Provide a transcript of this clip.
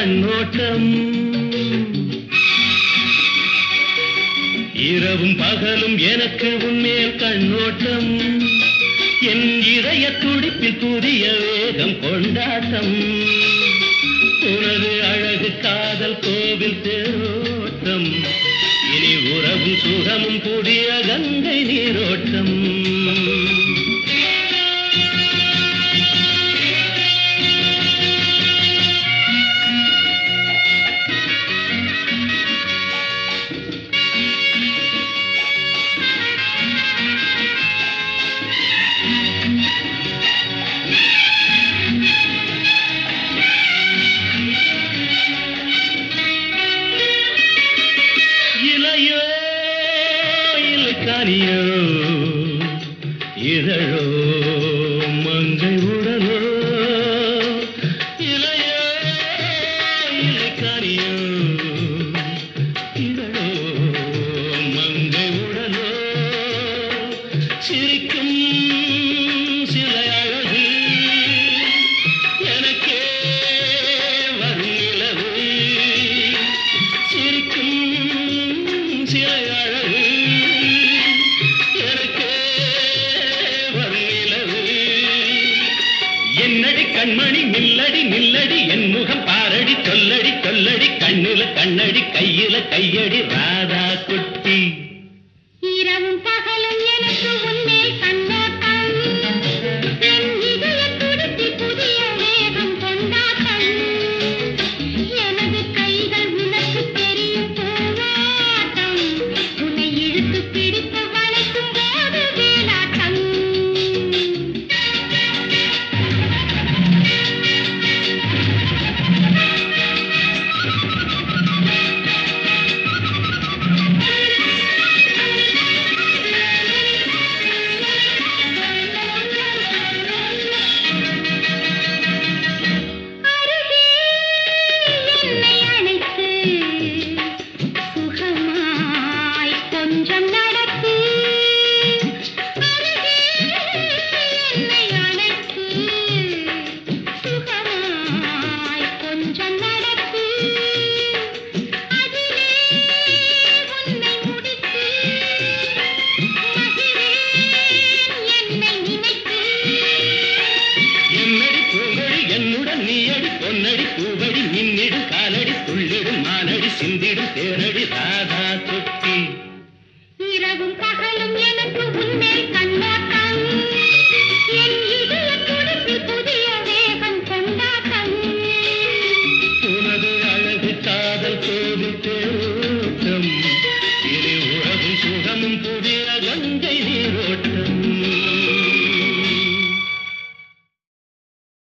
கண்ணோட்டம் இரவும் பகலும் எனக்கு உன்மேல் கண்ணோட்டம் என் இதய துடிப்பில் புதிய வேகம் கொண்டாட்டம் உனது அழகு காதல் கோவில் தேரோட்டம் இனி உறவும் சுகமும் புதிய கங்கை நீரோட்டம் இலையோ இலக்கானியோ இதழோ மங்கை உடலோ இலையோ இலக்கானியோ இதழோ மங்கை உடலோ சிரிக்கும் சிலை அழகு எனக்கே வரும் நிலவு சிரிக்கும் சிலை அழகு எனக்கே வரும் நிலவு என்னடி கண்மணி நில்லடி நில்லடி என் முகம் பாரடி சொல்லடி சொல்லடி கண்ணுல கண்ணடி கையில கையடி ராதா குட்டி இரவும் பகலும் எனக்கு உன்மேல் கண்ணோட்டம் என் இதய துடிப்பில் புதிய வேகம் கொண்டாட்டம் எனது கைகள் உனக்கு தெரியும் போராட்டம் உன்னை இழுத்து பிடித்து வளைக்கும் போது வேலாட்டம் அருகே என்னை அழைத்து சுகமாய் கொஞ்சம் நடத்து அருகே என்னை அழைத்து சுகமாய் கொஞ்சம் நடத்து அதிலே உன்னை முடித்து மகிழேன் என்னை நினைத்து என்னடி பூங்கொழி என்னுடன் நீ அடி பொன்னடி பூ